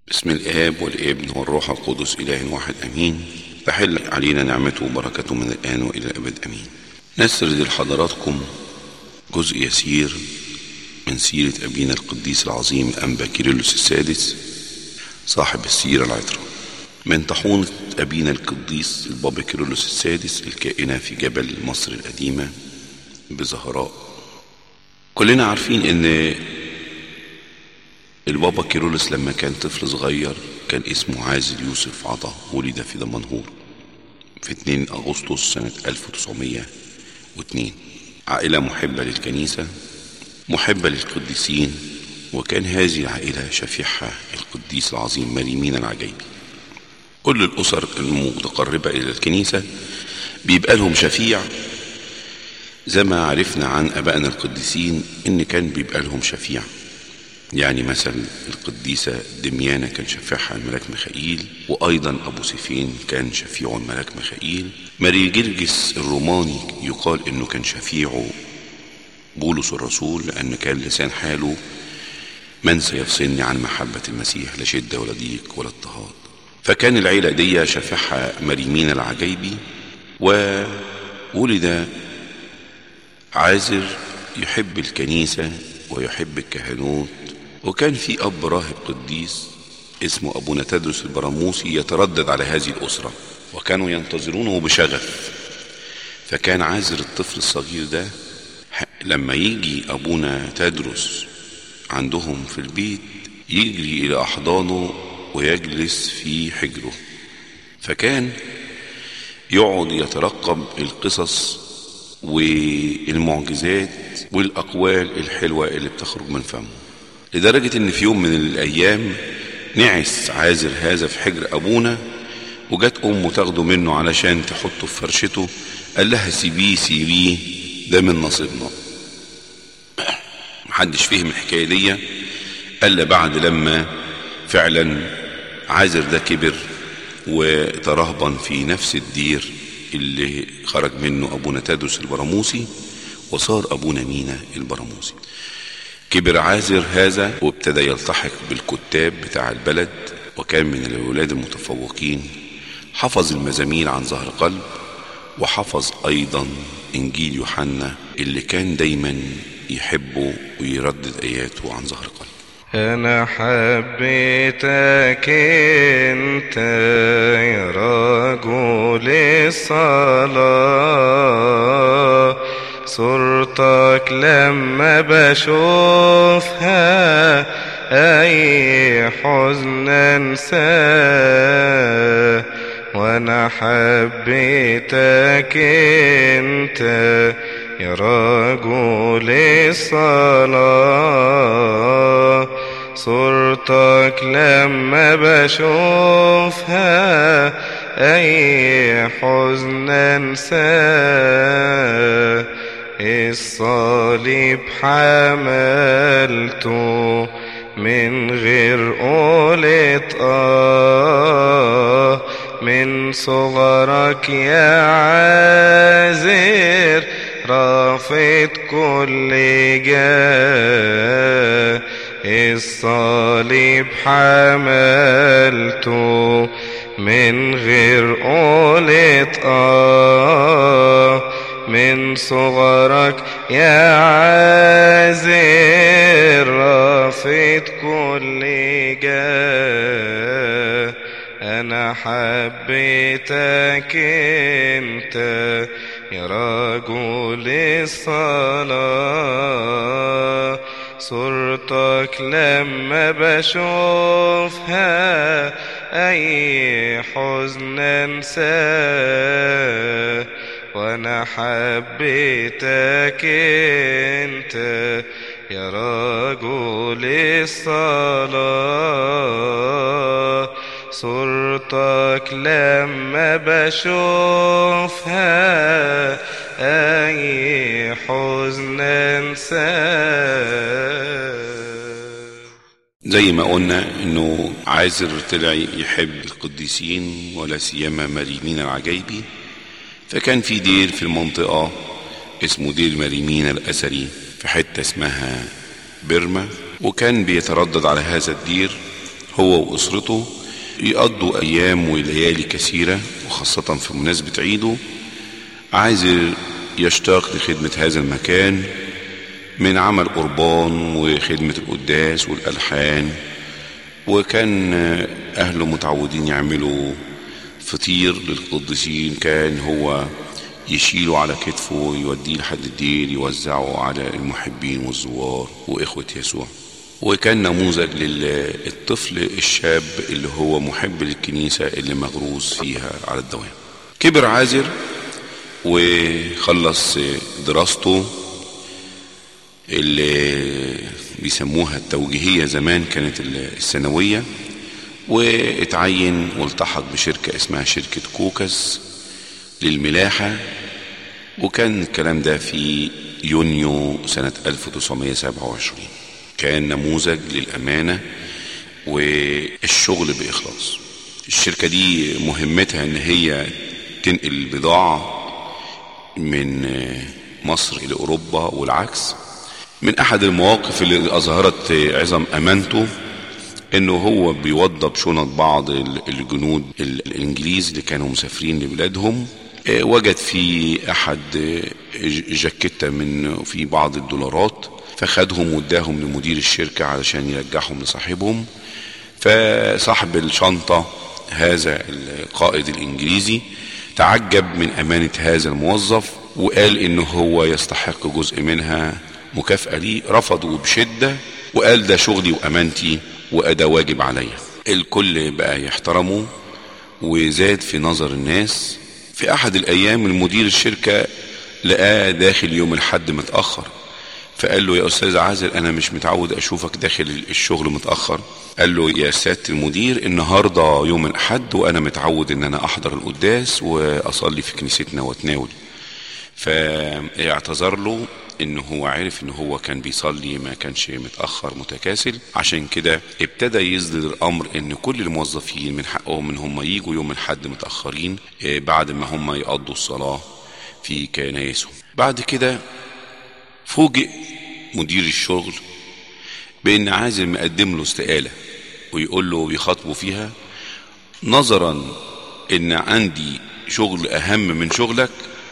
بسم الآب والابن والروح القدس إله واحد أمين تحل علينا نعمته وبركته من الآن وإلى الأبد أمين نسرد لحضراتكم جزء يسير من سيرة أبينا القديس العظيم الأنبا كيرلس السادس صاحب السيرة العطرة من طاحونة أبينا القديس البابا كيرلس السادس الكائنة في جبل مصر القديمة بزهراء كلنا عارفين ان البابا كيرلس لما كان طفل صغير كان اسمه عازل يوسف عطا ولد في دمنهور في 2 أغسطس سنة 1902 عائلة محبة للكنيسة محبة للقديسين وكان هذه العائلة شفيعها القديس العظيم مريمين العجيبي كل الأسر المتقربة إلى الكنيسة بيبقى لهم شفيع زي ما عرفنا عن أبائنا القديسين إن كان بيبقى لهم شفيع يعني مثلا القديسة دميانة كان شفيعها الملاك ميخائيل وأيضا أبو سيفين كان شفيعه الملاك ميخائيل ماري جرجس الروماني يقال إنه كان شفيعه بولس الرسول لأن كان لسان حاله من سيفصلني عن محبة المسيح لا شدة ولا ضيق ولا اضطهاد فكان العيلة دي شفيعها مريمين العجيبي وولد عازر يحب الكنيسة ويحب الكهنوت وكان في أب راهب قديس اسمه أبونا تدرس البراموسي يتردد على هذه الأسرة وكانوا ينتظرونه بشغف فكان عازر الطفل الصغير ده لما يجي أبونا تدرس عندهم في البيت يجري إلى أحضانه ويجلس في حجره فكان يقعد يترقب القصص والمعجزات والأقوال الحلوة اللي بتخرج من فمه لدرجة ان في يوم من الايام نعس عازر هذا في حجر ابونا وجت امه تاخده منه علشان تحطه في فرشته قال لها سيبيه سيبيه ده من نصيبنا محدش فهم الحكاية دي الا بعد لما فعلا عازر ده كبر وترهبن في نفس الدير اللي خرج منه ابونا تدرس البراموسي وصار ابونا مينا البراموسي كبر عازر هذا وابتدى يلتحق بالكتاب بتاع البلد وكان من الأولاد المتفوقين حفظ المزامير عن ظهر قلب وحفظ أيضا إنجيل يوحنا اللي كان دايما يحبه ويردد آياته عن ظهر قلب أنا حبيتك أنت يا رجل الصلاة صورتك لما بشوفها أي حزن أنساه وأنا حبيتك أنت يا رجل الصلاة صورتك لما بشوفها أي حزن أنساه الصليب حملته من غير قولة آه من صغرك يا عازر رافض كل جاه الصليب حملته من غير قولة آه من صغرك يا عازر رافض كل جاه أنا حبيتك أنت يا رجل الصلاة صورتك لما بشوفها أي حزن أنساه وأنا حبيتك أنت يا رجل الصلاة صورتك لما بشوفها أي حزن أنساه زي ما قلنا انه عازر طلع يحب القديسين ولا سيما مريمين العجيبي فكان في دير في المنطقة اسمه دير مريمين الأثري في حتة اسمها بيرما وكان بيتردد على هذا الدير هو وأسرته يقضوا أيام وليالي كثيرة وخاصة في مناسبة عيده عايز يشتاق لخدمة هذا المكان من عمل قربان وخدمة القداس والألحان وكان أهله متعودين يعملوا فطير للقديسين كان هو يشيله على كتفه ويوديه لحد الدير يوزعه على المحبين والزوار وإخوة يسوع وكان نموذج للطفل الشاب اللي هو محب للكنيسة اللي مغروس فيها على الدوام كبر عازر وخلص دراسته اللي بيسموها التوجيهية زمان كانت الثانوية واتعين والتحق بشركة اسمها شركة كوكس للملاحة وكان الكلام ده في يونيو سنة 1927 كان نموذج للأمانة والشغل بإخلاص الشركة دي مهمتها ان هي تنقل البضاعة من مصر إلى أوروبا والعكس من أحد المواقف اللي أظهرت عظم أمانته انه هو بيوضب شنط بعض الجنود الانجليز اللي كانوا مسافرين لبلادهم وجد في احد جاكيتة من في بعض الدولارات فخدهم واداهم لمدير الشركة علشان يرجعهم لصاحبهم فصاحب الشنطة هذا القائد الانجليزي تعجب من امانة هذا الموظف وقال انه هو يستحق جزء منها مكافأة ليه رفضوا بشدة وقال ده شغلي وامانتي وأدا واجب عليا الكل بقى يحترمه وزاد في نظر الناس في أحد الأيام المدير الشركة لقاه داخل يوم الحد متأخر فقال له يا أستاذ عازل أنا مش متعود أشوفك داخل الشغل متأخر قال له يا سيادة المدير النهاردة يوم الأحد وأنا متعود إن أنا أحضر القداس وأصلي في كنيستنا وأتناول فاعتذر له انه هو عرف ان هو كان بيصلي ما كانش متاخر متكاسل عشان كده ابتدى يصدر الامر ان كل الموظفين من حقهم ان هم يجوا يوم الحد متاخرين بعد ما هم يقضوا الصلاه في كنايسهم بعد كده فوجئ مدير الشغل بان عازل مقدم له استقاله ويقول له بيخاطبه فيها نظرا ان عندي شغل اهم من شغلك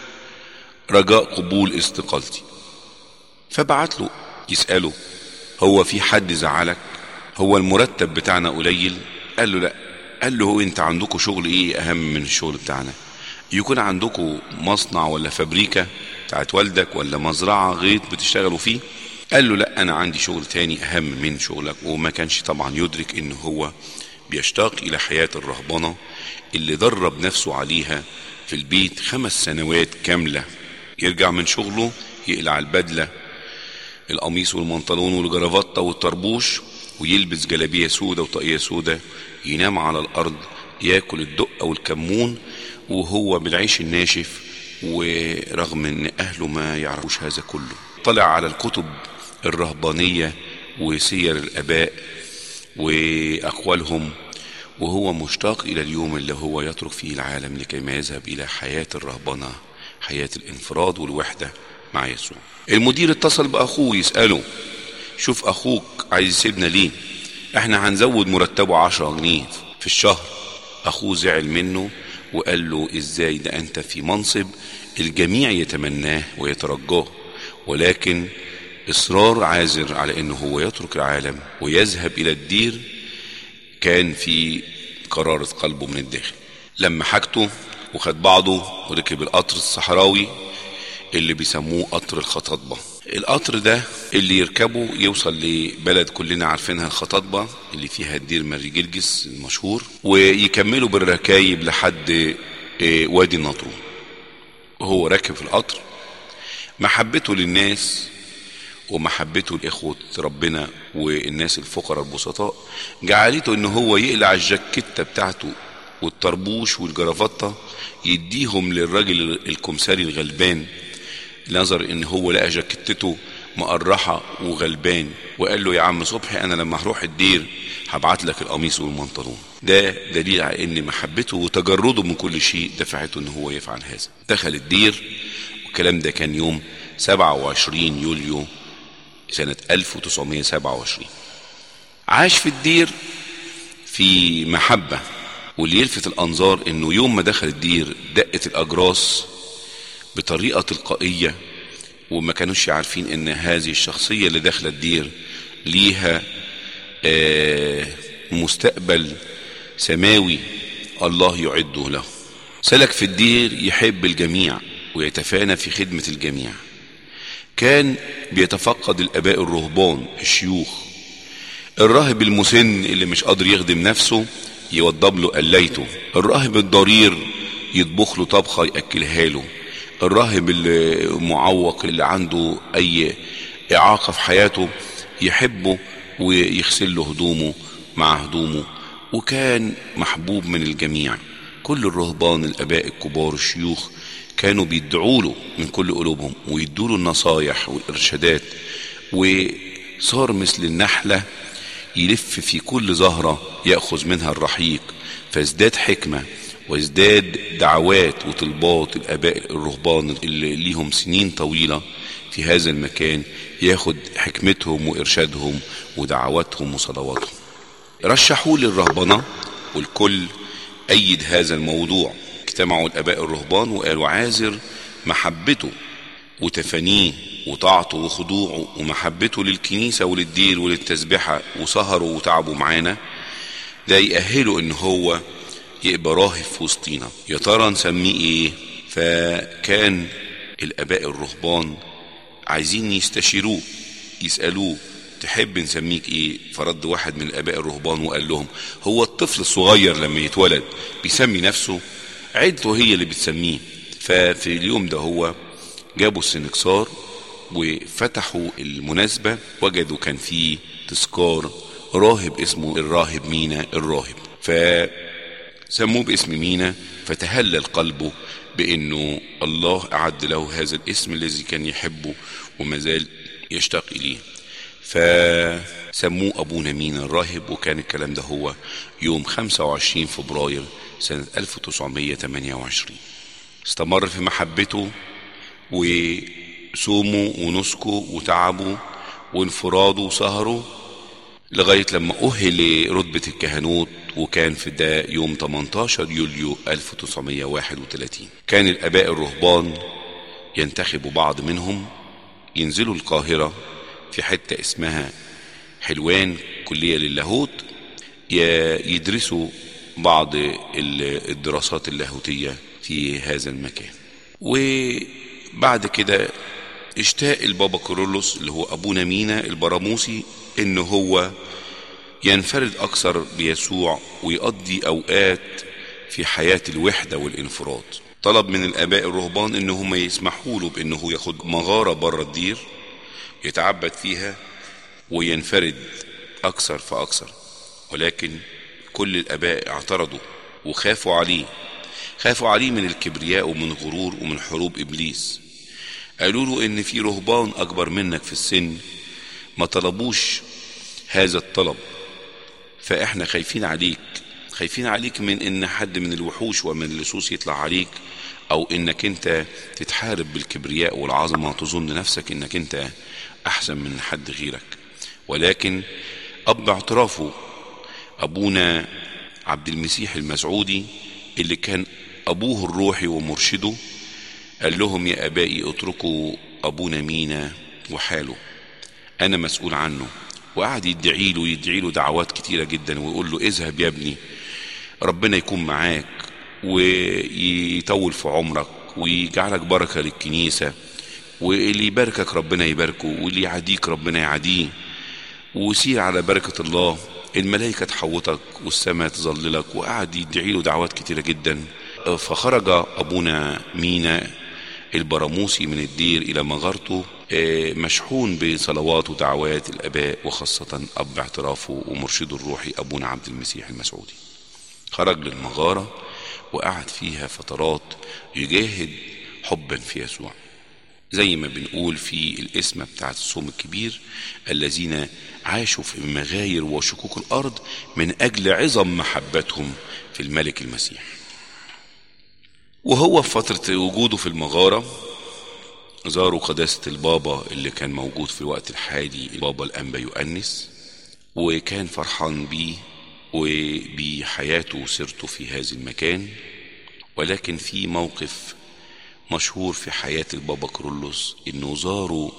رجاء قبول استقالتي فبعت له يسأله هو في حد زعلك هو المرتب بتاعنا قليل قال له لا قال له هو انت عندكم شغل ايه اهم من الشغل بتاعنا يكون عندكم مصنع ولا فابريكا بتاعت والدك ولا مزرعة غيط بتشتغلوا فيه قال له لا انا عندي شغل تاني اهم من شغلك وما كانش طبعا يدرك ان هو بيشتاق الى حياة الرهبنة اللي درب نفسه عليها في البيت خمس سنوات كاملة يرجع من شغله يقلع البدلة القميص والمنطلون والجرافطة والطربوش ويلبس جلابية سودة وطاقية سودة ينام على الأرض ياكل الدقة والكمون وهو بالعيش الناشف ورغم ان اهله ما يعرفوش هذا كله طلع على الكتب الرهبانية وسير الاباء واقوالهم وهو مشتاق الى اليوم اللي هو يترك فيه العالم لكي ما يذهب الى حياة الرهبنة حياة الانفراد والوحدة مع يسوع المدير اتصل باخوه يسأله شوف اخوك عايز يسيبنا ليه احنا هنزود مرتبه عشرة جنيه في الشهر اخوه زعل منه وقال له ازاي ده انت في منصب الجميع يتمناه ويترجاه ولكن اصرار عازر على انه هو يترك العالم ويذهب الى الدير كان في قرارة قلبه من الداخل لما حاجته وخد بعضه وركب القطر الصحراوي اللي بيسموه قطر الخطاطبة القطر ده اللي يركبه يوصل لبلد كلنا عارفينها الخطاطبة اللي فيها الدير ماري جرجس المشهور ويكملوا بالركايب لحد وادي النطرون وهو راكب في القطر محبته للناس ومحبته لإخوة ربنا والناس الفقراء البسطاء جعلته ان هو يقلع الجاكيتة بتاعته والطربوش والجرافطة يديهم للراجل الكمساري الغلبان نظر ان هو لقى جاكيتته مقرحة وغلبان وقال له يا عم صبحي انا لما هروح الدير هبعت لك القميص والمنطلون ده دليل على ان محبته وتجرده من كل شيء دفعته ان هو يفعل هذا دخل الدير والكلام ده كان يوم 27 يوليو سنة 1927 عاش في الدير في محبة واللي يلفت الأنظار إنه يوم ما دخل الدير دقت الأجراس بطريقة تلقائية وما كانوش عارفين إن هذه الشخصية اللي داخلة الدير ليها آه مستقبل سماوي الله يعده له سلك في الدير يحب الجميع ويتفانى في خدمة الجميع كان بيتفقد الآباء الرهبان الشيوخ الراهب المسن اللي مش قادر يخدم نفسه يوضب له قليته الراهب الضرير يطبخ له طبخة يأكلها له الراهب المعوق اللي عنده أي إعاقة في حياته يحبه ويغسل له هدومه مع هدومه وكان محبوب من الجميع كل الرهبان الآباء الكبار الشيوخ كانوا بيدعوا له من كل قلوبهم ويدوا له النصايح والإرشادات وصار مثل النحلة يلف في كل زهرة يأخذ منها الرحيق فازداد حكمة وازداد دعوات وطلبات الآباء الرهبان اللي ليهم سنين طويلة في هذا المكان ياخد حكمتهم وإرشادهم ودعواتهم وصلواتهم رشحوا للرهبنة والكل أيد هذا الموضوع اجتمعوا الآباء الرهبان وقالوا عازر محبته وتفانيه وطاعته وخضوعه ومحبته للكنيسة وللدير وللتسبحة وسهروا وتعبوا معانا ده يأهله ان هو يبقى راهب في وسطينا يا ترى نسميه ايه فكان الاباء الرهبان عايزين يستشيروه يسألوه تحب نسميك ايه فرد واحد من الاباء الرهبان وقال لهم هو الطفل الصغير لما يتولد بيسمي نفسه عيلته هي اللي بتسميه ففي اليوم ده هو جابوا السنكسار وفتحوا المناسبة وجدوا كان فيه تذكار راهب اسمه الراهب مينا الراهب فسموه باسم مينا فتهلل قلبه بانه الله اعد له هذا الاسم الذي كان يحبه وما زال يشتاق اليه فسموه ابونا مينا الراهب وكان الكلام ده هو يوم 25 فبراير سنة 1928 استمر في محبته وصومه ونسكه وتعبه وانفراده وسهره لغاية لما أهل لرتبة الكهنوت وكان في ده يوم 18 يوليو 1931 كان الآباء الرهبان ينتخبوا بعض منهم ينزلوا القاهرة في حتة اسمها حلوان كلية للاهوت يدرسوا بعض الدراسات اللاهوتية في هذا المكان وبعد كده اشتاق البابا كورولوس اللي هو أبونا مينا البراموسي إن هو ينفرد أكثر بيسوع ويقضي أوقات في حياة الوحدة والانفراد طلب من الآباء الرهبان إن هم يسمحوا له بإنه ياخد مغارة بره الدير يتعبد فيها وينفرد أكثر فأكثر ولكن كل الآباء اعترضوا وخافوا عليه خافوا عليه من الكبرياء ومن غرور ومن حروب إبليس قالوا له إن في رهبان أكبر منك في السن ما طلبوش هذا الطلب فإحنا خايفين عليك خايفين عليك من إن حد من الوحوش ومن اللصوص يطلع عليك أو إنك أنت تتحارب بالكبرياء والعظمة تظن نفسك إنك أنت أحسن من حد غيرك ولكن أب اعترافه أبونا عبد المسيح المسعودي اللي كان أبوه الروحي ومرشده قال لهم يا أبائي اتركوا أبونا مينا وحاله أنا مسؤول عنه وقعد يدعي له يدعي له دعوات كتيرة جدا ويقول له اذهب يا ابني ربنا يكون معاك ويطول في عمرك ويجعلك بركة للكنيسة واللي يباركك ربنا يباركه واللي يعاديك ربنا يعاديه وسير على بركة الله الملائكة تحوطك والسماء تظللك وقعد يدعي له دعوات كتيرة جدا فخرج أبونا مينا البراموسي من الدير إلى مغارته مشحون بصلوات ودعوات الآباء وخاصة أب اعترافه ومرشده الروحي أبونا عبد المسيح المسعودي خرج للمغارة وقعد فيها فترات يجاهد حبا في يسوع زي ما بنقول في الاسم بتاعت الصوم الكبير الذين عاشوا في مغاير وشكوك الأرض من أجل عظم محبتهم في الملك المسيح وهو في فترة وجوده في المغارة زاروا قداسة البابا اللي كان موجود في الوقت الحالي البابا الأنبا يؤنس وكان فرحان بيه وبحياته وسيرته في هذا المكان ولكن في موقف مشهور في حياة البابا كرولوس انه زاروا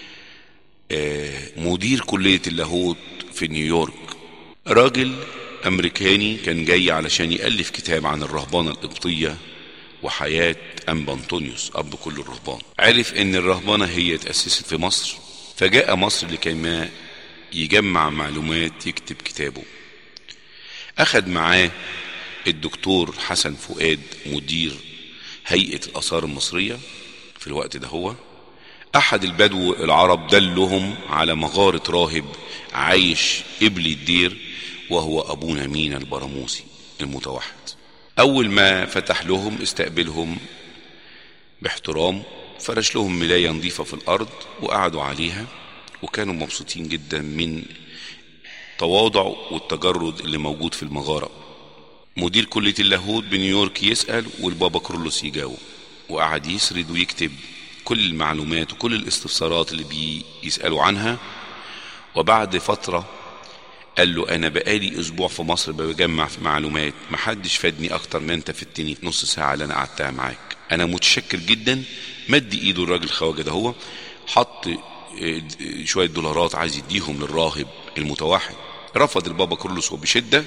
آه، مدير كلية اللاهوت في نيويورك راجل امريكاني كان جاي علشان يألف كتاب عن الرهبانة القبطية وحياة أنبا أنطونيوس أب كل الرهبان عرف ان الرهبانة هي اتأسست في مصر فجاء مصر لكي يجمع معلومات يكتب كتابه أخذ معاه الدكتور حسن فؤاد مدير هيئة الآثار المصرية في الوقت ده هو أحد البدو العرب دلهم على مغارة راهب عايش قبل الدير وهو أبونا مينا البراموسي المتوحد أول ما فتح لهم استقبلهم باحترام فرش لهم ملاية نظيفة في الأرض وقعدوا عليها وكانوا مبسوطين جدا من تواضع والتجرد اللي موجود في المغارة مدير كلية اللاهوت بنيويورك يسأل والبابا كرولوس يجاوب وقعد يسرد ويكتب كل المعلومات وكل الاستفسارات اللي بيسألوا عنها وبعد فترة قال له انا بقالي اسبوع في مصر بجمع في معلومات محدش فادني اكتر ما انت فدتني في نص ساعة اللي انا قعدتها معاك انا متشكر جدا مد ايده الراجل خواجه ده هو حط شوية دولارات عايز يديهم للراهب المتوحد رفض البابا كرولوس بشدة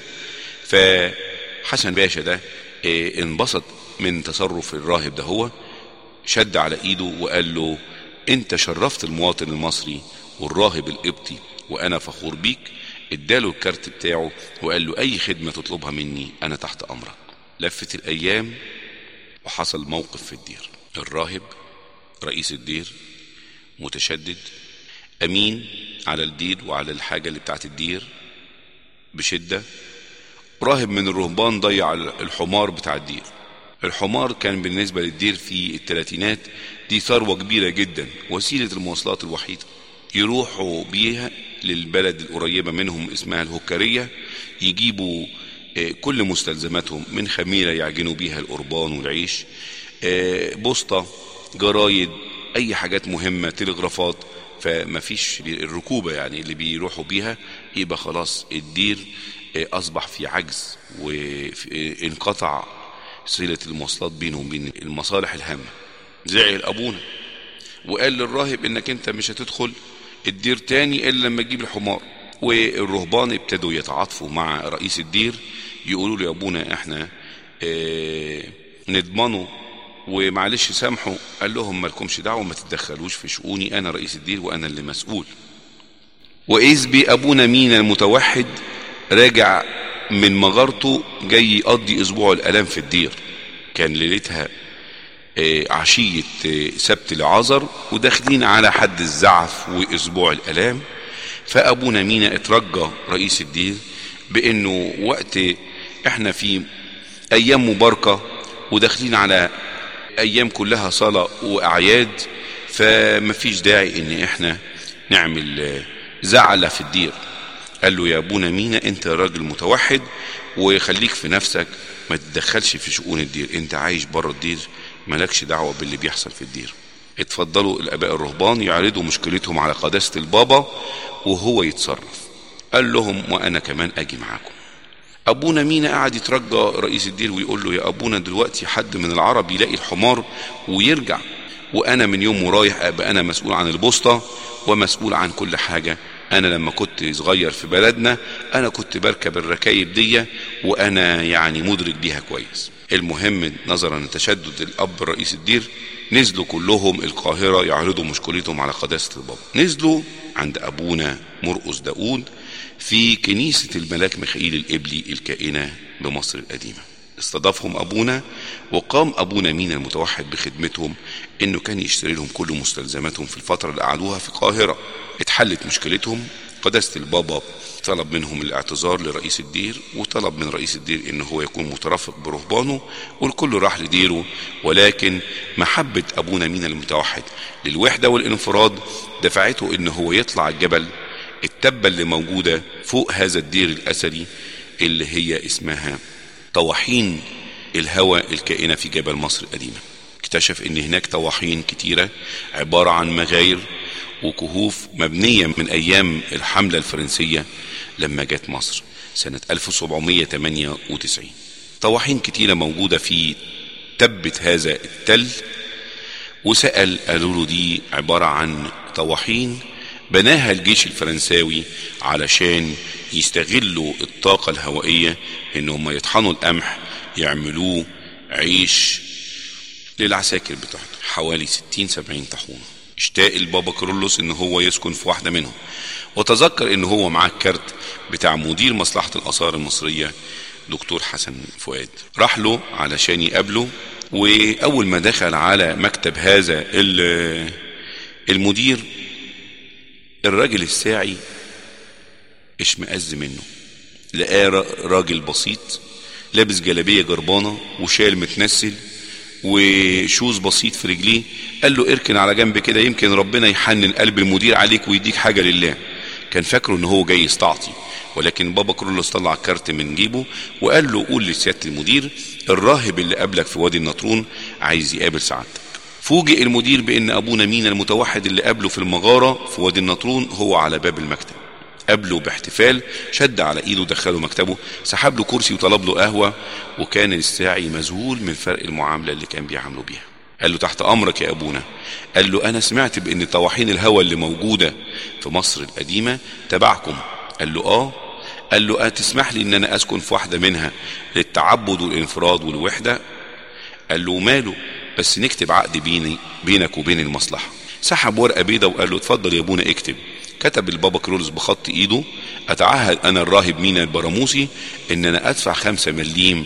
فحسن باشا ده انبسط من تصرف الراهب ده هو شد على ايده وقال له انت شرفت المواطن المصري والراهب القبطي وانا فخور بيك اداله الكارت بتاعه وقال له اي خدمة تطلبها مني انا تحت امرك لفت الايام وحصل موقف في الدير الراهب رئيس الدير متشدد امين على الدير وعلى الحاجة اللي بتاعت الدير بشدة راهب من الرهبان ضيع الحمار بتاع الدير الحمار كان بالنسبة للدير في الثلاثينات دي ثروة كبيرة جدا وسيلة المواصلات الوحيدة يروحوا بيها للبلد القريبة منهم اسمها الهكرية يجيبوا كل مستلزماتهم من خميرة يعجنوا بيها القربان والعيش بوسطة جرايد اي حاجات مهمة تلغرافات فما فيش الركوبة يعني اللي بيروحوا بيها يبقى خلاص الدير اصبح في عجز وانقطع صلة المواصلات بينه وبين المصالح الهامة زعل ابونا وقال للراهب انك انت مش هتدخل الدير تاني الا لما تجيب الحمار والرهبان ابتدوا يتعاطفوا مع رئيس الدير يقولوا له يا ابونا احنا اه نضمنه ومعلش سامحوا قال لهم مالكمش دعوه ما تتدخلوش في شؤوني انا رئيس الدير وانا اللي مسؤول واذ بابونا مينا المتوحد راجع من مغارته جاي يقضي اسبوع الالام في الدير كان ليلتها عشية سبت العذر وداخلين على حد الزعف واسبوع الالام فابونا مينا اترجى رئيس الدير بانه وقت احنا في ايام مباركة وداخلين على ايام كلها صلاة واعياد فمفيش داعي ان احنا نعمل زعلة في الدير قال له يا ابونا مينا انت راجل متوحد وخليك في نفسك ما تتدخلش في شؤون الدير انت عايش بره الدير مالكش دعوة باللي بيحصل في الدير اتفضلوا الاباء الرهبان يعرضوا مشكلتهم على قداسة البابا وهو يتصرف قال لهم وانا كمان اجي معاكم ابونا مينا قعد يترجى رئيس الدير ويقول له يا ابونا دلوقتي حد من العرب يلاقي الحمار ويرجع وانا من يوم ورايح ابقى انا مسؤول عن البوسطة ومسؤول عن كل حاجة انا لما كنت صغير في بلدنا انا كنت بركب الركايب دي وانا يعني مدرك بيها كويس المهم نظرا لتشدد الاب رئيس الدير نزلوا كلهم القاهرة يعرضوا مشكلتهم على قداسة البابا نزلوا عند ابونا مرقس داود في كنيسة الملاك ميخائيل الإبلي الكائنة بمصر القديمة استضافهم أبونا وقام أبونا مين المتوحد بخدمتهم إنه كان يشتري لهم كل مستلزماتهم في الفترة اللي قعدوها في القاهرة اتحلت مشكلتهم قداسة البابا طلب منهم الاعتذار لرئيس الدير وطلب من رئيس الدير ان هو يكون مترافق برهبانه والكل راح لديره ولكن محبة ابونا مين المتوحد للوحدة والانفراد دفعته ان هو يطلع الجبل التبة اللي موجودة فوق هذا الدير الاثري اللي هي اسمها طواحين الهواء الكائنة في جبل مصر القديمة اكتشف ان هناك طواحين كتيرة عبارة عن مغاير وكهوف مبنية من ايام الحملة الفرنسية لما جت مصر سنة 1798 طواحين كتيرة موجودة في تبة هذا التل وسأل قالوا له دي عبارة عن طواحين بناها الجيش الفرنساوي علشان يستغلوا الطاقة الهوائية ان هم يطحنوا القمح يعملوه عيش للعساكر بتاعته حوالي 60 70 طاحونه اشتاق البابا كرولوس ان هو يسكن في واحده منهم وتذكر ان هو معاه الكارت بتاع مدير مصلحه الاثار المصريه دكتور حسن فؤاد راح له علشان يقابله واول ما دخل على مكتب هذا المدير الراجل الساعي اشمئز منه لقاه راجل بسيط لابس جلابيه جربانه وشال متنسل وشوز بسيط في رجليه قال له اركن على جنب كده يمكن ربنا يحنن قلب المدير عليك ويديك حاجه لله كان فاكره ان هو جاي يستعطي ولكن بابا كرولوس طلع كارت من جيبه وقال له قول لسياده المدير الراهب اللي قابلك في وادي النطرون عايز يقابل سعادتك فوجئ المدير بان ابونا مينا المتوحد اللي قابله في المغاره في وادي النطرون هو على باب المكتب قابله باحتفال شد على ايده دخله مكتبه سحب له كرسي وطلب له قهوه وكان الساعي مذهول من فرق المعامله اللي كان بيعامله بيها قال له تحت امرك يا ابونا قال له انا سمعت بان طواحين الهوى اللي موجوده في مصر القديمه تبعكم قال له اه قال له تسمح لي ان انا اسكن في واحده منها للتعبد والانفراد والوحده قال له ماله بس نكتب عقد بيني بينك وبين المصلحه سحب ورقه بيضه وقال له اتفضل يا ابونا اكتب كتب البابا كرولوس بخط ايده اتعهد انا الراهب مينا البراموسي ان انا ادفع خمسة مليم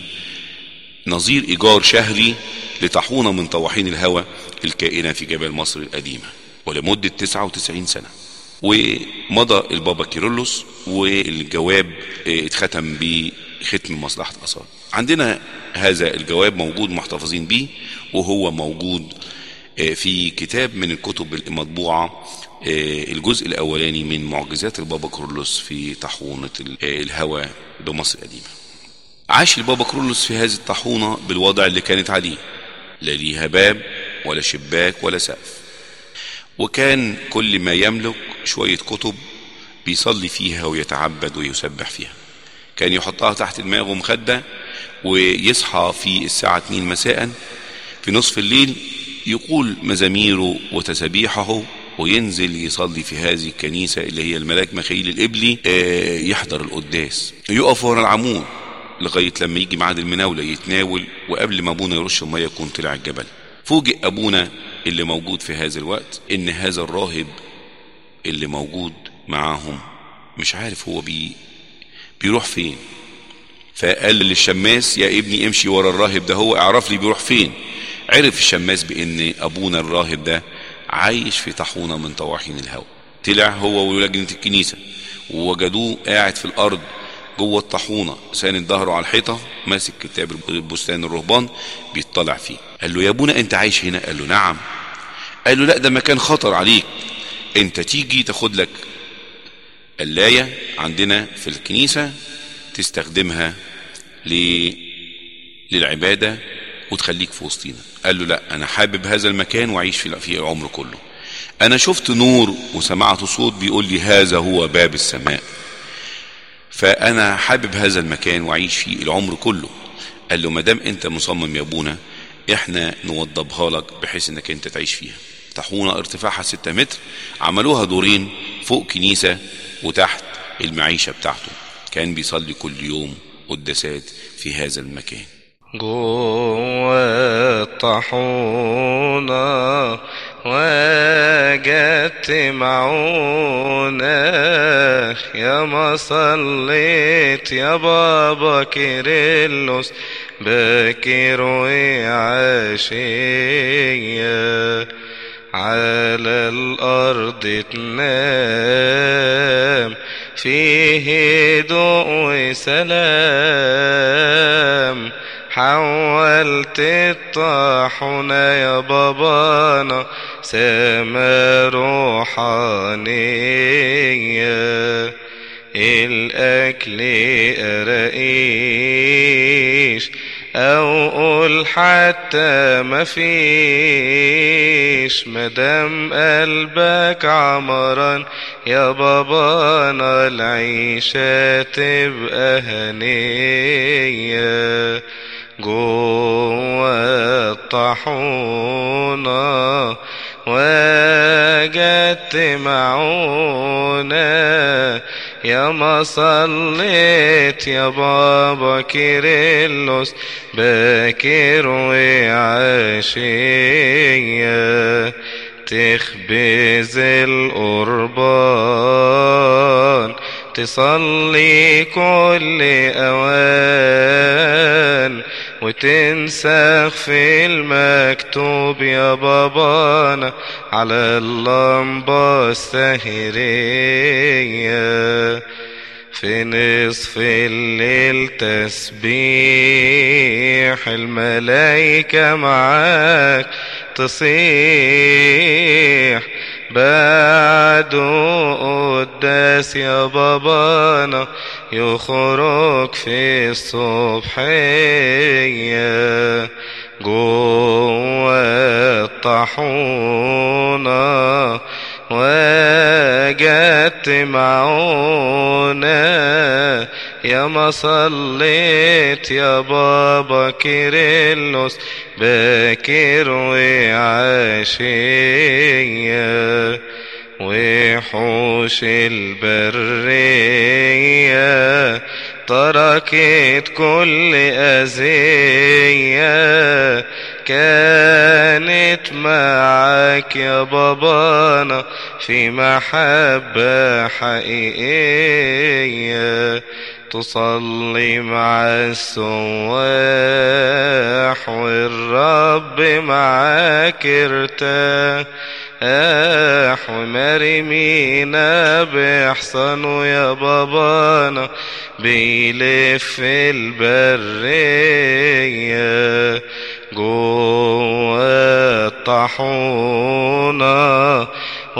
نظير ايجار شهري لطاحونه من طواحين الهوى الكائنه في جبال مصر القديمه ولمده 99 سنه ومضى البابا كيرلس والجواب اتختم بختم مصلحة الآثار عندنا هذا الجواب موجود محتفظين به وهو موجود في كتاب من الكتب المطبوعة الجزء الأولاني من معجزات البابا كرولوس في طاحونة الهوى بمصر القديمة عاش البابا كرولوس في هذه الطاحونة بالوضع اللي كانت عليه لا ليها باب ولا شباك ولا سقف وكان كل ما يملك شوية كتب بيصلي فيها ويتعبد ويسبح فيها كان يحطها تحت دماغه مخدة ويصحى في الساعة 2 مساء في نصف الليل يقول مزاميره وتسابيحه وينزل يصلي في هذه الكنيسة اللي هي الملاك مخيل الإبلي يحضر القداس يقف ورا العمود لغاية لما يجي ميعاد المناولة يتناول وقبل ما أبونا يرش المية يكون طلع الجبل فوجئ أبونا اللي موجود في هذا الوقت إن هذا الراهب اللي موجود معاهم مش عارف هو بي بيروح فين فقال للشماس يا ابني امشي ورا الراهب ده هو اعرف لي بيروح فين عرف الشماس بان ابونا الراهب ده عايش في طاحونه من طواحين الهوى طلع هو ولجنه الكنيسه ووجدوه قاعد في الارض جوه الطاحونه ساند ظهره على الحيطه ماسك كتاب البستان الرهبان بيطلع فيه قال له يا ابونا انت عايش هنا قال له نعم قال له لا ده مكان خطر عليك انت تيجي تاخد لك قلايه عندنا في الكنيسه تستخدمها ل... للعباده وتخليك في وسطينا قال له لا انا حابب هذا المكان واعيش فيه في العمر كله انا شفت نور وسمعت صوت بيقول لي هذا هو باب السماء فانا حابب هذا المكان واعيش فيه العمر كله قال له ما دام انت مصمم يا ابونا احنا نوضبها لك بحيث انك انت تعيش فيها طاحونه ارتفاعها 6 متر عملوها دورين فوق كنيسه وتحت المعيشه بتاعته كان بيصلي كل يوم قداسات في هذا المكان جوه الطاحونة وجدت معونة يا ما صليت يا بابا كيرلس باكر وعشية على الأرض تنام فيه هدوء وسلام حولت الطاحونة يا بابانا سما روحانية الأكل قراقيش أو قول حتى مفيش مدام قلبك عمران يا بابانا العيشة تبقى هنية جوا الطاحونة وجدت معونة يا ما صليت يا بابا كيرلس باكر وعشية تخبز القربان تصلي كل أوان وتنسخ في المكتوب يا بابانا على اللمبة السهرية في نصف الليل تسبيح الملايكة معاك تصيح بعد قداس يا بابانا يخرج في الصبحية جوا الطاحونة وجدت معونة يا ما صليت يا بابا كيرلس باكر وعشية وحوش البرية تركت كل أذية كانت معاك يا بابانا في محبة حقيقية تصلي مع السواح والرب معاك ارتاح ومرمينا بإحسانه يا بابانا بيلف البرية جوا الطاحونة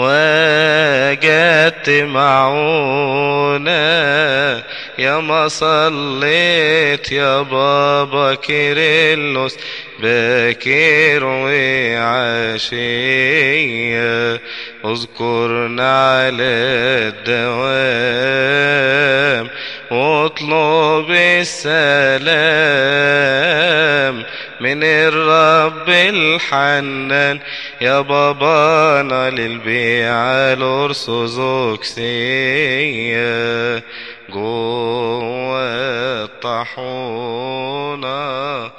وجدت معونة يا ما صليت يا بابا كيرلس باكر وعشية اذكرنا على الدوام واطلب السلام من الرب الحنان يا بابانا للبيع الأرثوذكسية جوا الطاحونة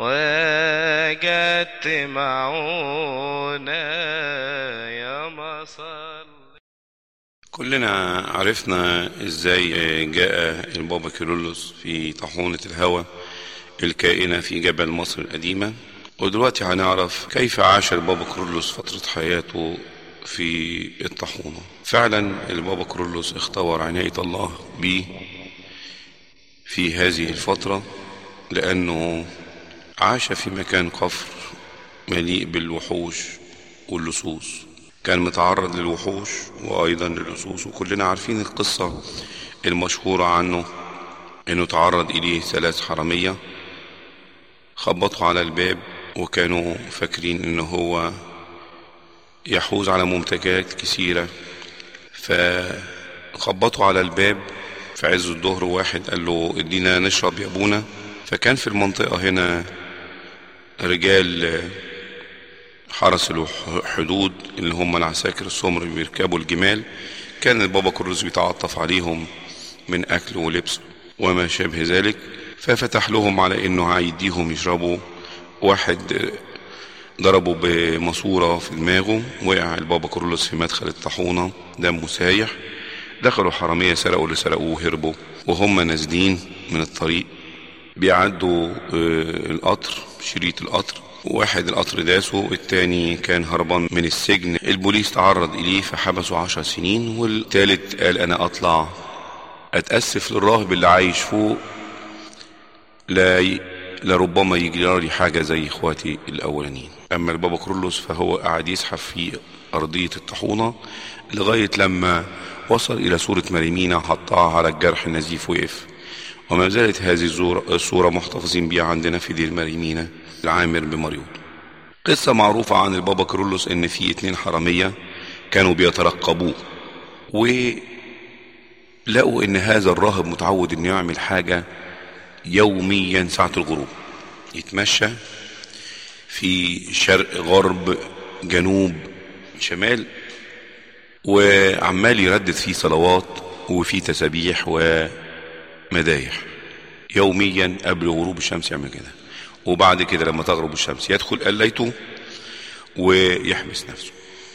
وجدت معونة يا مصل كلنا عرفنا ازاي جاء البابا كيرلس في طاحونة الهوى الكائنة في جبل مصر القديمة ودلوقتي هنعرف كيف عاش البابا كيرلس فترة حياته في الطاحونة فعلا البابا كيرلس اختبر عناية الله بيه في هذه الفترة لأنه عاش في مكان قفر مليء بالوحوش واللصوص كان متعرض للوحوش وأيضا للصوص وكلنا عارفين القصة المشهورة عنه انه تعرض اليه ثلاث حرامية خبطوا على الباب وكانوا فاكرين انه هو يحوز على ممتلكات كثيرة فخبطوا على الباب في عز الظهر واحد قال له ادينا نشرب يا ابونا فكان في المنطقة هنا رجال حرس الحدود اللي هم العساكر السمر اللي بيركبوا الجمال كان البابا كروز بيتعاطف عليهم من اكل ولبس وما شابه ذلك ففتح لهم على انه هيديهم يشربوا واحد ضربه بماسورة في دماغه وقع البابا كورلوس في مدخل الطاحونة دمه سايح دخلوا حرامية سرقوا اللي سرقوه وهربوا وهم نازلين من الطريق بيعدوا القطر شريط القطر واحد القطر داسه التاني كان هربان من السجن البوليس تعرض إليه فحبسه عشر سنين والتالت قال أنا أطلع أتأسف للراهب اللي عايش فوق لا ي... لربما يجرى لي حاجة زي إخواتي الأولانيين أما البابا كرولوس فهو قاعد يزحف في أرضية الطحونة لغاية لما وصل إلى صورة مريمينا حطها على الجرح النزيف وقف وما زالت هذه الزورة- الصورة محتفظين بها عندنا في دير مريمينا العامر بمريوط قصة معروفة عن البابا كرولوس ان في اتنين حرامية كانوا بيترقبوه ولقوا ان هذا الراهب متعود انه يعمل حاجة يوميا ساعة الغروب يتمشى في شرق غرب جنوب شمال وعمال يردد فيه صلوات وفيه تسابيح ومدايح يوميا قبل غروب الشمس يعمل كده وبعد كده لما تغرب الشمس يدخل قليته ويحبس نفسه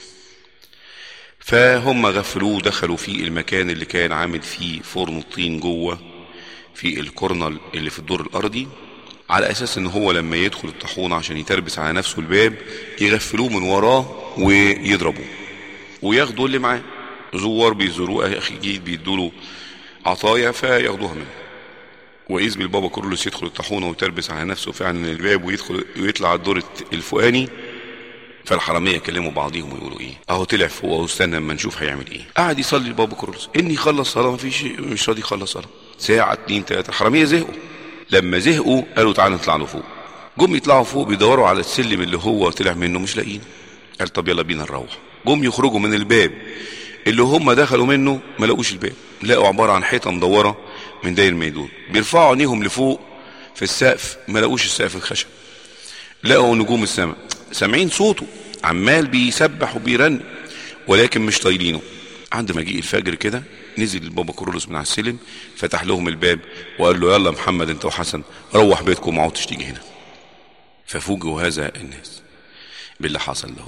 فهم غفلوه ودخلوا في المكان اللي كان عامل فيه فرن الطين جوه في الكورنل اللي في الدور الارضي على اساس ان هو لما يدخل الطاحونه عشان يتربس على نفسه الباب يغفلوه من وراه ويضربوه وياخدوا اللي معاه زوار بيزوروه اكيد بيدوا عطايا فياخدوها منه واذ بالبابا كورلوس يدخل الطاحونه ويتربس على نفسه فعلا الباب ويدخل ويطلع على الدور الفوقاني فالحراميه يكلموا بعضيهم ويقولوا ايه اهو طلع فوق اهو استنى اما نشوف هيعمل ايه قعد يصلي البابا كورلوس اني يخلص صلاه ما فيش مش راضي يخلص صلاه ساعه اتنين تلاته الحراميه زهقوا لما زهقوا قالوا تعالى نطلع له فوق جم يطلعوا فوق بيدوروا على السلم اللي هو طلع منه مش لاقيين قال طب يلا بينا نروح جم يخرجوا من الباب اللي هم دخلوا منه ما لقوش الباب لقوا عباره عن حيطه مدوره من داير ميدون بيرفعوا عينيهم لفوق في السقف ما لقوش السقف الخشب لقوا نجوم السماء سامعين صوته عمال بيسبح وبيرن ولكن مش طايلينه عند مجيء الفجر كده نزل البابا كورولوس من على السلم فتح لهم الباب وقال له يلا محمد انت وحسن روح بيتكم ما عدتش تيجي هنا ففوجئوا هذا الناس باللي حصل له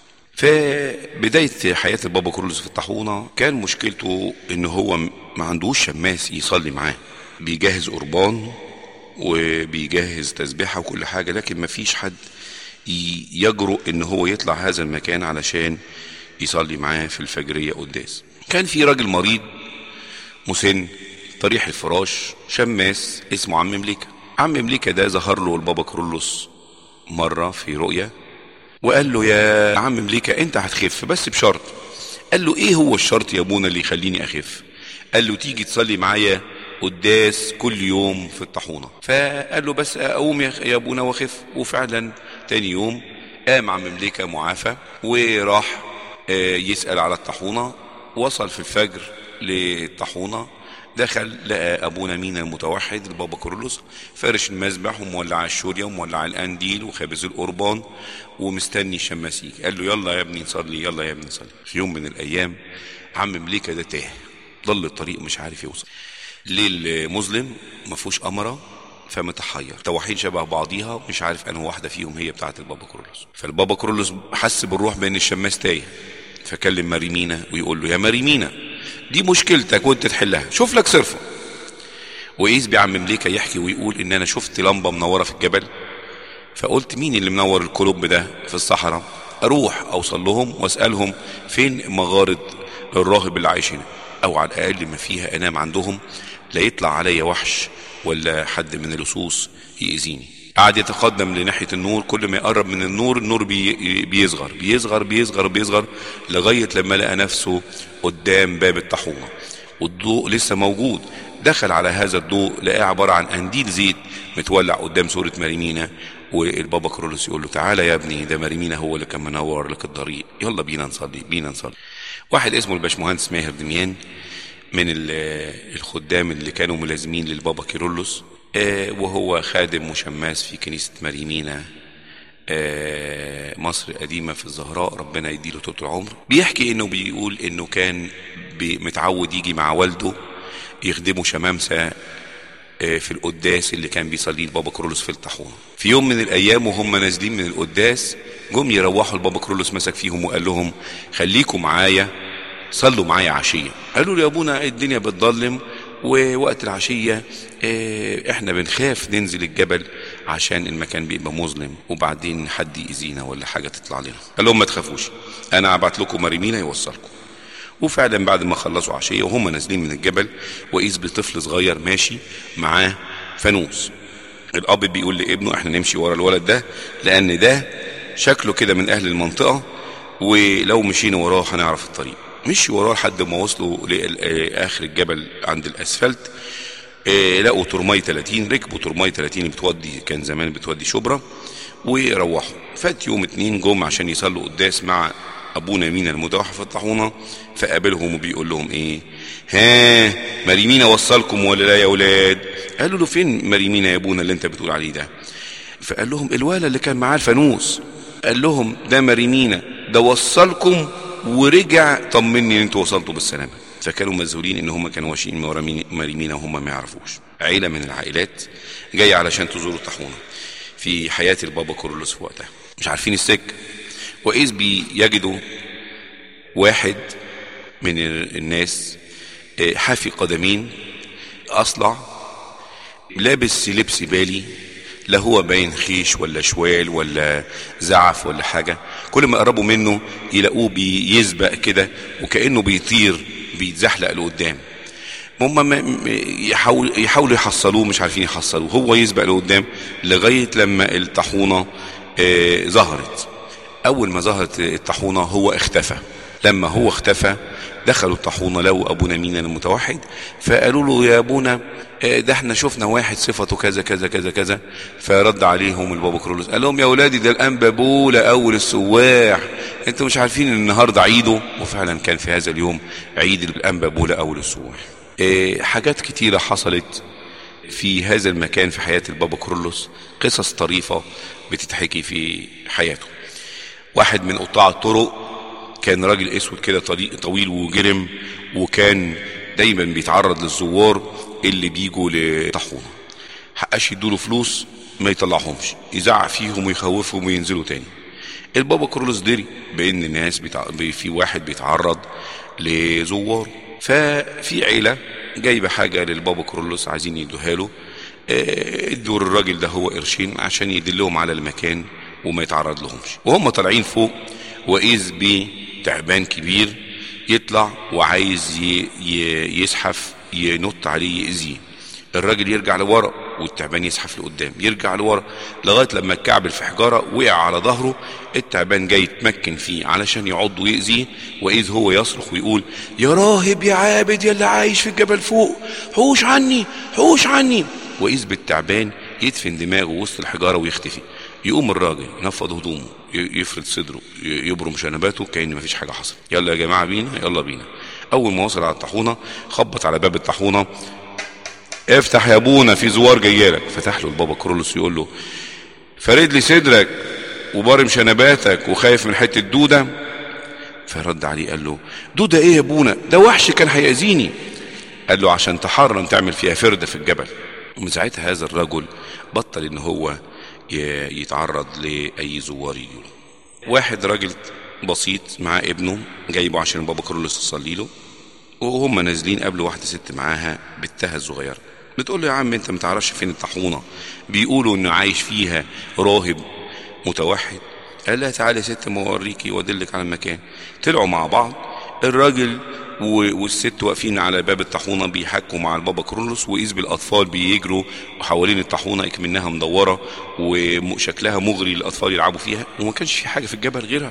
فبداية حياة البابا كورولوس في الطاحونة كان مشكلته ان هو ما عندوش شماس يصلي معاه بيجهز قربان وبيجهز تسبيحة وكل حاجة لكن ما فيش حد ي- يجرؤ ان هو يطلع هذا المكان علشان يصلي معاه في الفجرية قداس كان في راجل مريض مسن طريح الفراش شماس اسمه عم مليكة عم مليكة ده ظهر له البابا كرولوس مرة في رؤية وقال له يا عم مليكة انت هتخف بس بشرط قال له ايه هو الشرط يا ابونا اللي يخليني اخف قال له تيجي تصلي معايا قداس كل يوم في الطاحونة فقال له بس اقوم يا يا ابونا واخف وفعلا تاني يوم قام عم مليكة معافى وراح آه، يسأل على الطاحونة وصل في الفجر للطاحونة دخل لقى ابونا مينا المتوحد البابا كورلوس فارش المذبح ومولع الشورية ومولع القنديل وخابز القربان ومستني الشماسيك قال له يلا يا ابني نصلي يلا يا ابني نصلي في يوم من الايام عم مليكة ده تاه ضل الطريق مش عارف يوصل ليل مظلم ما فيهوش قمره فمتحير توحيد شبه بعضيها مش عارف انه واحده فيهم هي بتاعه البابا كرولوس فالبابا كرولوس حس بالروح بان الشماس تايه فكلم ماريمينا ويقول له يا ماريمينا دي مشكلتك وانت تحلها شوف لك صرفه وقيس بعم مليكة يحكي ويقول ان انا شفت لمبه منوره في الجبل فقلت مين اللي منور الكلوب ده في الصحراء اروح اوصل لهم واسالهم فين مغارة الراهب اللي عايش هنا او على الاقل ما فيها انام عندهم لا يطلع عليا وحش ولا حد من اللصوص يأذيني قعد يتقدم لناحية النور كل ما يقرب من النور النور بي بيصغر بيصغر بيصغر بيصغر لغاية لما لقى نفسه قدام باب الطاحونة والضوء لسه موجود دخل على هذا الضوء لقاه عبارة عن قنديل زيت متولع قدام سورة مريمينا والبابا كرولوس يقول له تعالى يا ابني ده مريمينا هو اللي كان منور لك الطريق يلا بينا نصلي بينا نصلي واحد اسمه الباشمهندس ماهر دميان من ال- الخدام اللي كانوا ملازمين للبابا كيرلس آه، وهو خادم وشماس في كنيسة مريمينا آه، مصر القديمة في الزهراء ربنا يديله طول العمر بيحكي انه بيقول انه كان بي- متعود يجي مع والده يخدموا شمامسة آه، في القداس اللي كان بيصليه البابا كرولوس في الطاحونه في يوم من الايام وهم نازلين من القداس جم يروحوا البابا كرولوس مسك فيهم وقال لهم خليكم معايا صلوا معايا عشيه قالوا له يا ابونا الدنيا بتضلم ووقت العشيه آه، احنا بنخاف ننزل الجبل عشان المكان بيبقى مظلم وبعدين حد يأذينا ولا حاجه تطلع لنا قال لهم ما تخافوش انا هبعت لكم مريمينا يوصلكم وفعلا بعد ما خلصوا عشيه وهم نازلين من الجبل وقيس بطفل صغير ماشي معاه فانوس الاب بيقول لابنه احنا نمشي ورا الولد ده لان ده شكله كده من اهل المنطقه ولو مشينا وراه هنعرف الطريق مشي وراه لحد ما وصلوا لاخر الجبل عند الاسفلت آه، لقوا ترماي 30 ركبوا ترماي 30 بتودي كان زمان بتودي شبرا وروحوا فات يوم اتنين جم عشان يصلوا قداس مع ابونا مينا المتوحد في الطاحونه فقابلهم وبيقول لهم ايه ها مريمينا وصلكم ولا لا يا اولاد قالوا له فين مريمينا يا ابونا اللي انت بتقول عليه ده فقال لهم الولا اللي كان معاه الفانوس قال لهم ده مريمينا ده وصلكم ورجع طمني ان انتوا وصلتوا بالسلامه فكانوا مذهولين ان هم كانوا ماشيين ورا مين- مريمينا وهم ما يعرفوش عيله من العائلات جايه علشان تزور الطاحونه في حياه البابا كورلوس في وقتها مش عارفين السكه واذ بيجدوا واحد من ال- الناس آه، حافي قدمين اصلع لابس لبس بالي لا هو باين خيش ولا شوال ولا زعف ولا حاجة كل ما يقربوا منه يلاقوه بيسبق كده وكأنه بيطير بيتزحلق لقدام هم ما- م- يحاول يحاولوا يحصلوه مش عارفين يحصلوه هو يسبق لقدام لغاية لما الطاحونة آه، ظهرت أول ما ظهرت الطاحونة هو اختفى لما هو اختفى دخلوا الطاحونة لو أبونا مينا المتوحد فقالوا له يا أبونا آه، ده احنا شفنا واحد صفته كذا كذا كذا كذا فرد عليهم البابا كرولوس قال لهم يا أولادي ده الأنبا بولا أول السواح انتوا مش عارفين ان النهارده عيده وفعلا كان في هذا اليوم عيد الأنبا بولا أول السواح آه، حاجات كتيرة حصلت في هذا المكان في حياة البابا كرولوس قصص طريفة بتتحكي في حياته واحد من قطاع الطرق كان راجل اسود كده طريق طويل وجرم وكان دايما بيتعرض للزوار اللي بيجوا لطاحونه حقاش يدوله فلوس ما يطلعهمش يزعق فيهم ويخوفهم وينزلوا تاني البابا كرولوس دري بان الناس بتع... في واحد بيتعرض لزوار ففي عيله جايبه حاجه للبابا كرولوس عايزين يدوها له آه، ادوا الراجل ده هو قرشين عشان يدلهم على المكان وما يتعرض لهمش وهم طالعين فوق واذ بتعبان كبير يطلع وعايز ي... ي... يزحف ينط عليه يأذيه الراجل يرجع لورا والتعبان يزحف لقدام يرجع لورا لغايه لما الكعب في حجاره وقع على ظهره التعبان جاي يتمكن فيه علشان يعض ويأذيه واذ هو يصرخ ويقول يا راهب يا عابد يا اللي عايش في الجبل فوق حوش عني حوش عني واذ بالتعبان يدفن دماغه وسط الحجاره ويختفي يقوم الراجل ينفض هدومه ي- يفرد صدره ي- يبرم شنباته كأن مفيش حاجه حصلت يلا يا جماعه بينا يلا بينا اول ما وصل على الطاحونه خبط على باب الطاحونه افتح يا ابونا في زوار جايلك فتح له البابا كرولوس يقول له فرد لي صدرك وبارم شنباتك وخايف من حته دوده فرد عليه قال له دوده ايه يا ابونا ده وحش كان هيأذيني قال له عشان تحرم تعمل فيها فرده في الجبل ومن ساعتها هذا الرجل بطل ان هو ي- يتعرض لاي زوار يجيله واحد راجل بسيط مع ابنه جايبه عشان بابا كرولوس يصلي له وهم نازلين قبل واحدة ست معاها بنتها الصغيرة بتقول له يا عم انت متعرفش فين الطاحونة بيقولوا انه عايش فيها راهب متوحد قال لها تعالي يا ست ما اوريكي وادلك على المكان طلعوا مع بعض الراجل و- والست واقفين على باب الطاحونه بيحكوا مع البابا كرولوس واذ بالاطفال بيجروا حوالين الطاحونه اكمنها مدوره وشكلها مغري للاطفال يلعبوا فيها وما كانش في حاجه في الجبل غيرها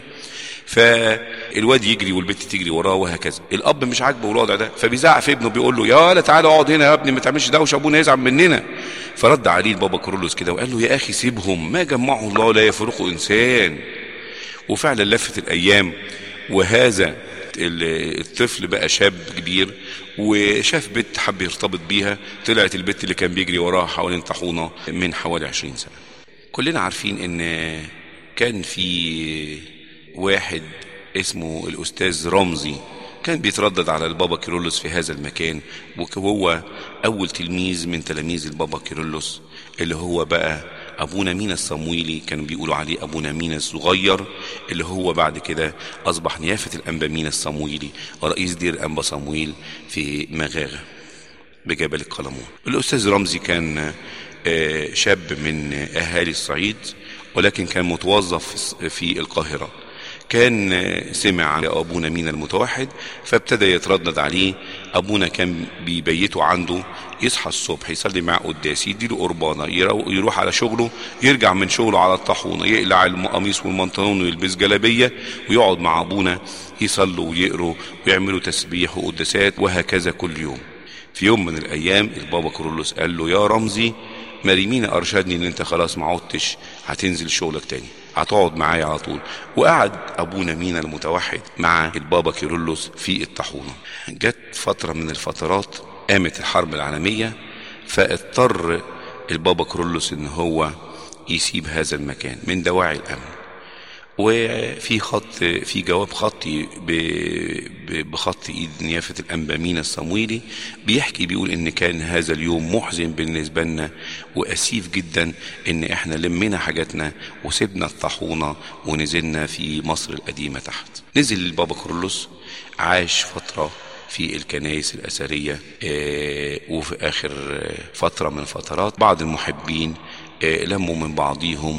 فالواد يجري والبنت تجري وراه وهكذا الاب مش عاجبه الوضع ده فبيزعق في ابنه بيقول له يا لا تعالى اقعد هنا يا ابني ما تعملش دوشه ابونا يزعل مننا فرد عليه البابا كرولوس كده وقال له يا اخي سيبهم ما جمعه الله لا يفرقه انسان وفعلا لفت الايام وهذا ال- الطفل بقى شاب كبير وشاف بنت حب يرتبط بيها طلعت البنت اللي كان بيجري وراها حوالين طاحونه من حوالي 20 سنه كلنا عارفين ان كان في واحد اسمه الاستاذ رمزي كان بيتردد على البابا كيرلس في هذا المكان وهو اول تلميذ من تلاميذ البابا كيرلس اللي هو بقى ابونا مينا الصمويلي كانوا بيقولوا عليه ابونا مينا الصغير اللي هو بعد كده اصبح نيافه الانبا مينا الصمويلي رئيس دير انبا صمويل في مغاغه بجبل القلمون الأستاذ رمزي كان آه، شاب من أهالي الصعيد ولكن كان متوظف في القاهرة كان آه، سمع عن أبونا مينا المتوحد فابتدى يتردد عليه أبونا كان بيبيته عنده يصحى الصبح يصلي معاه قداس يديله قربانة يرو- يروح على شغله يرجع من شغله على الطاحونة يقلع القميص والمنطلون ويلبس جلابية ويقعد مع أبونا يصلوا ويقروا ويعملوا تسبيح وقداسات وهكذا كل يوم في يوم من الايام البابا كرولوس قال له يا رمزي مريمينا ارشدني ان انت خلاص ما عدتش هتنزل شغلك تاني هتقعد معايا على طول وقعد ابونا مينا المتوحد مع البابا كيرلس في الطاحونه جت فتره من الفترات قامت الحرب العالميه فاضطر البابا كيرلس ان هو يسيب هذا المكان من دواعي الامن وفي خط في جواب خطي ب- ب- بخط ايد نيافه الانبا مينا الصمويلي بيحكي بيقول ان كان هذا اليوم محزن بالنسبه لنا واسيف جدا ان احنا لمينا حاجاتنا وسبنا الطاحونه ونزلنا في مصر القديمه تحت نزل البابا كرولوس عاش فتره في الكنائس الأثرية آه، وفي آخر آه، فترة من فترات بعض المحبين آه، لموا من بعضيهم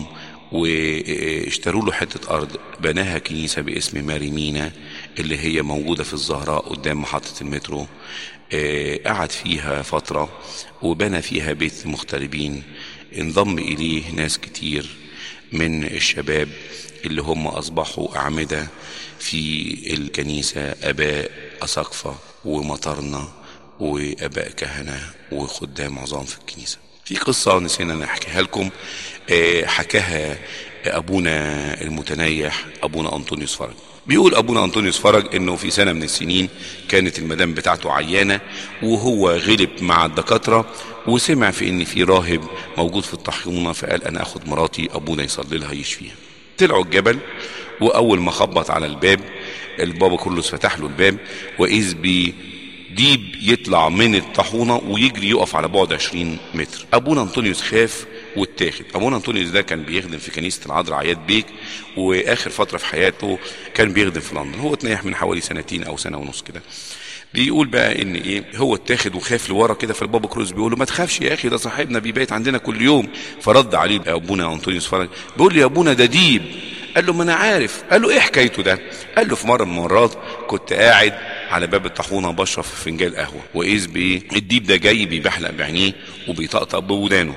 واشتروا له حتة أرض بناها كنيسة باسم ماري مينا اللي هي موجودة في الزهراء قدام محطة المترو آه، قعد فيها فترة وبنى فيها بيت مغتربين انضم إليه ناس كتير من الشباب اللي هم أصبحوا أعمدة في الكنيسة أباء أساقفة ومطرنة وأباء كهنة وخدام عظام في الكنيسة في قصة نسينا نحكيها لكم آه، حكاها أبونا المتنيح أبونا أنطونيوس فرج بيقول أبونا أنطونيوس فرج إنه في سنة من السنين كانت المدام بتاعته عيانة وهو غلب مع الدكاترة وسمع في إن في راهب موجود في الطاحونة فقال أنا أخد مراتي أبونا يصلي لها يشفيها طلعوا الجبل وأول ما خبط على الباب البابا كرولوس فتح له الباب وإذ بي ديب يطلع من الطاحونه ويجري يقف على بعد 20 متر ابونا انطونيوس خاف واتاخد ابونا انطونيوس ده كان بيخدم في كنيسه العذراء عياد بيك واخر فتره في حياته كان بيخدم في لندن هو اتنيح من حوالي سنتين او سنه ونص كده بيقول بقى ان ايه هو اتاخد وخاف لورا كده فالبابا كروز بيقول له ما تخافش يا اخي ده صاحبنا بيبيت عندنا كل يوم فرد عليه ابونا انطونيوس فرج بيقول لي يا ابونا ده ديب قال له ما انا عارف قال له ايه حكايته ده قال له في مره من المرات كنت قاعد على باب الطاحونه بشرب في فنجان قهوه واذ بايه الديب ده جاي بيبحلق بعينيه وبيطقطق بودانه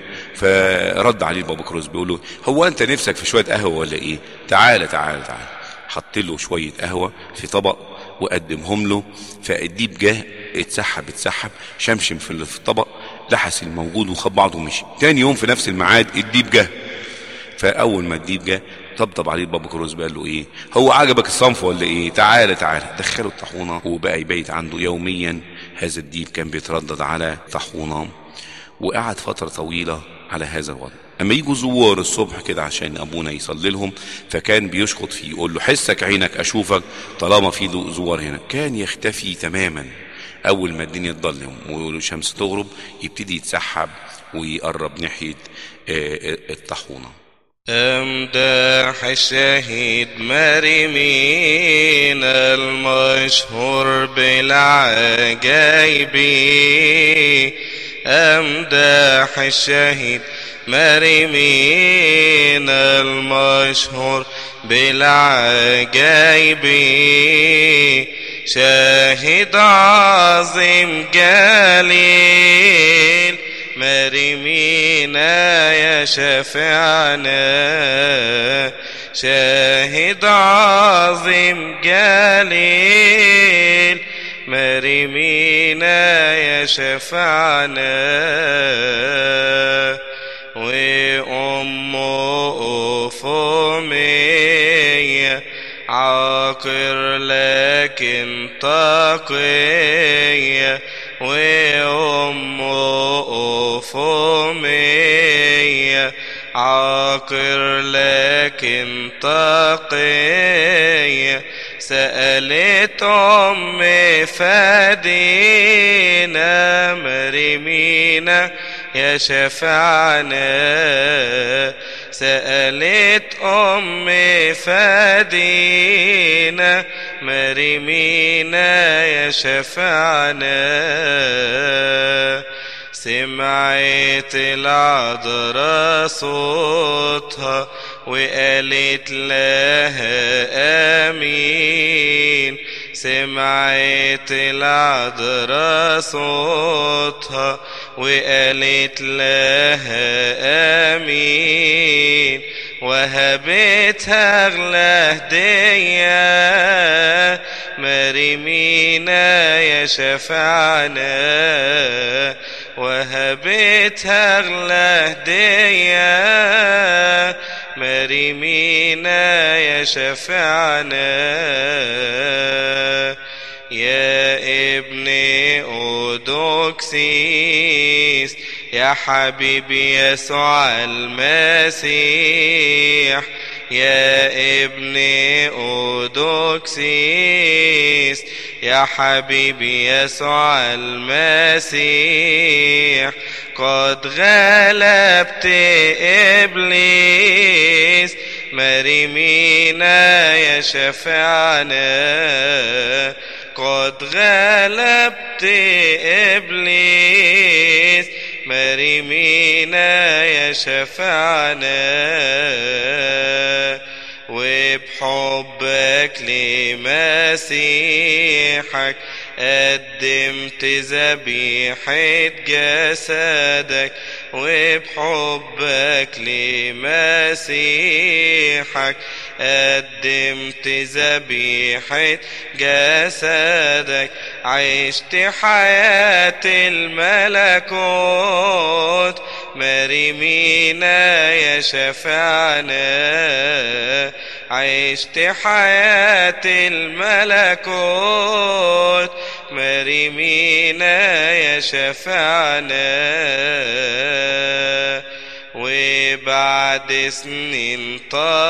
فرد عليه البابا كروز بيقول له هو انت نفسك في شويه قهوه ولا ايه تعالى تعالى تعالى حط له شويه قهوه في طبق وقدمهم له فالديب جه اتسحب اتسحب شمشم في اللي في الطبق لحس الموجود وخد بعضه ومشي تاني يوم في نفس الميعاد الديب جه فاول ما الديب جه طبطب عليه البابا كروز قال له ايه هو عجبك الصنف ولا ايه تعالى تعالى دخله الطاحونه وبقى يبيت عنده يوميا هذا الديب كان بيتردد على طاحونه وقعد فتره طويله على هذا الوضع اما يجوا زوار الصبح كده عشان ابونا يصلي لهم فكان بيشخط فيه يقول له حسك عينك اشوفك طالما في زوار هنا كان يختفي تماما اول ما الدنيا تضلم والشمس تغرب يبتدي يتسحب ويقرب ناحيه آه، الطاحونه امدح الشهيد مريمين المشهور بالعجايب امدح الشهيد مريمين المشهور بالعجايب شاهد عظيم جليل مريمينا يا شفيعنا شاهد عظيم جليل مريمينا يا شفيعنا وأمه فمية عاقر لكن تقية وأمه فمية عاقر لكن تقية سألت أم فدينا مريمينا يا شفعنا سألت أم فدينا مريمينا يا شفعنا سمعت العذراء صوتها وقالت لها آمين سمعت العذراء صوتها وقالت لها آمين وهبتها أغلى هدية مريمينا يا شفعنا وهبتها أغلى هدية مريمينا يا شفعنا يا ابن أودوكسيس يا حبيبي يسوع المسيح يا ابن أودوكسيس يا حبيبي يسوع المسيح قد غلبت إبليس مريمينا يا شفعنا قد غلبت إبليس مريمينا يا شفعنا وبحبك لمسيحك قدمت ذبيحة جسدك وبحبك لمسيحك قدمت ذبيحة جسدك عشت حياة الملكوت مريمينا يا شفعنا عشت حياة الملكوت مريمينا يا شفعنا وبعد سنين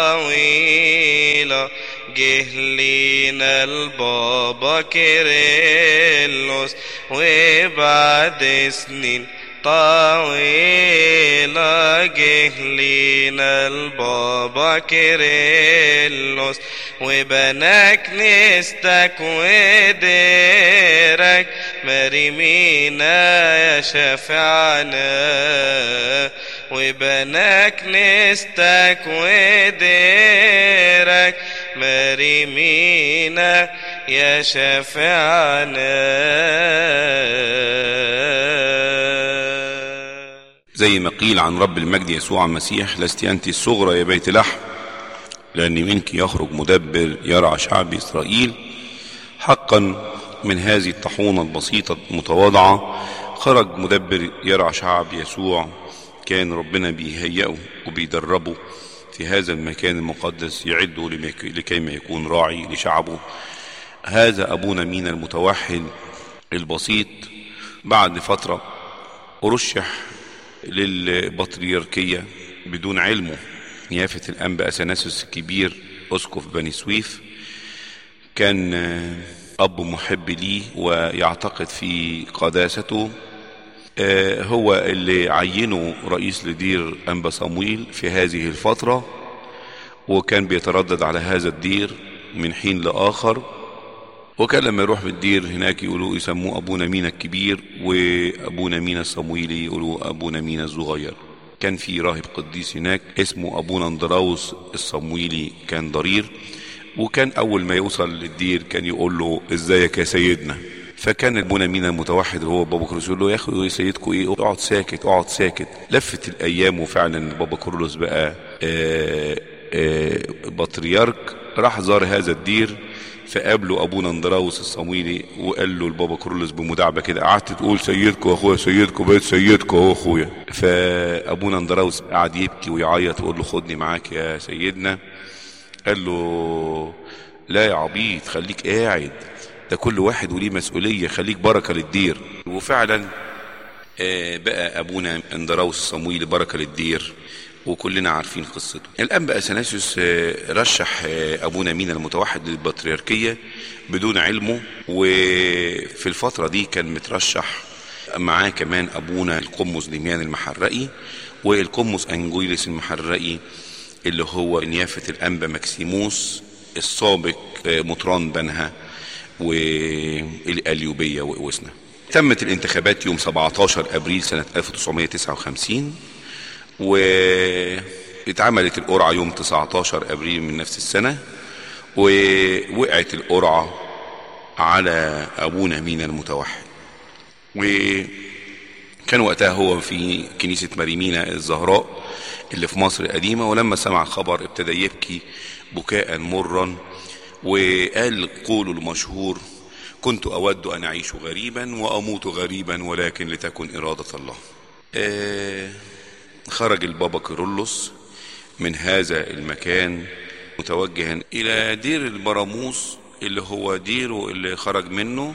طويلة جه لينا البابا كيرلس وبعد سنين طويلة جه لينا البابا كيرلس وبنى كنيستك وديرك مريمينا يا شفعنا وبنى كنيستك وديرك مريمينا يا شفعنا زي ما قيل عن رب المجد يسوع المسيح لست أنت الصغرى يا بيت لحم لأن منك يخرج مدبر يرعى شعب إسرائيل حقا من هذه الطحونة البسيطة المتواضعة خرج مدبر يرعى شعب يسوع كان ربنا بيهيئه وبيدربه في هذا المكان المقدس يعده لمك- لكيما يكون راعي لشعبه هذا أبونا مينا المتوحد البسيط بعد فترة أرشح للبطريركية بدون علمه نيافة الأنبا أثناسيوس الكبير أسقف بني سويف كان آه، أب محب ليه ويعتقد في قداسته آه، هو اللي عينه رئيس لدير أنبا صمويل في هذه الفترة وكان بيتردد على هذا الدير من حين لآخر وكان لما يروح بالدير هناك يقولوا يسموه أبونا مينا الكبير وأبونا مينا الصمويلي يقولوا أبونا مينا الصغير كان في راهب قديس هناك اسمه أبونا اندراوس الصمويلي كان ضرير وكان أول ما يوصل للدير كان يقول له إزيك يا سيدنا فكان ابونا مينا المتوحد اللي هو بابا كرولوس يقول له يا اخي سيدكم ايه اقعد ساكت اقعد ساكت لفت الايام وفعلا بابا كرولوس بقى آه آه بطريرك راح زار هذا الدير فقابله ابونا اندراوس الصمويلي وقال له البابا كرولوس بمداعبه كده قعدت تقول سيدكم يا اخويا سيدكم بقيت سيدكم اهو اخويا فابونا اندراوس قعد يبكي ويعيط ويقول له خدني معاك يا سيدنا قال له لا يا عبيط خليك قاعد ده كل واحد وليه مسؤوليه خليك بركه للدير وفعلا آه، بقى ابونا اندراوس الصمويلي بركه للدير وكلنا عارفين قصته الانبا اثناسيوس آه، رشح آه، ابونا مينا المتوحد للبطريركيه بدون علمه وفي الفتره دي كان مترشح معاه كمان ابونا القمص دميان المحرقي والقمص انجويلس المحرقي اللي هو نيافه الانبا مكسيموس السابق آه، مطران بنها والقليوبيه وقوسنا تمت الانتخابات يوم 17 ابريل سنه 1959 واتعملت القرعه يوم 19 ابريل من نفس السنه ووقعت القرعه على ابونا مينا المتوحد وكان وقتها هو في كنيسه مريمينا الزهراء اللي في مصر القديمه ولما سمع الخبر ابتدى يبكي بكاء مرا وقال قوله المشهور كنت أود أن أعيش غريبا وأموت غريبا ولكن لتكن إرادة الله آه خرج البابا كيرلس من هذا المكان متوجها إلى دير البراموس اللي هو ديره اللي خرج منه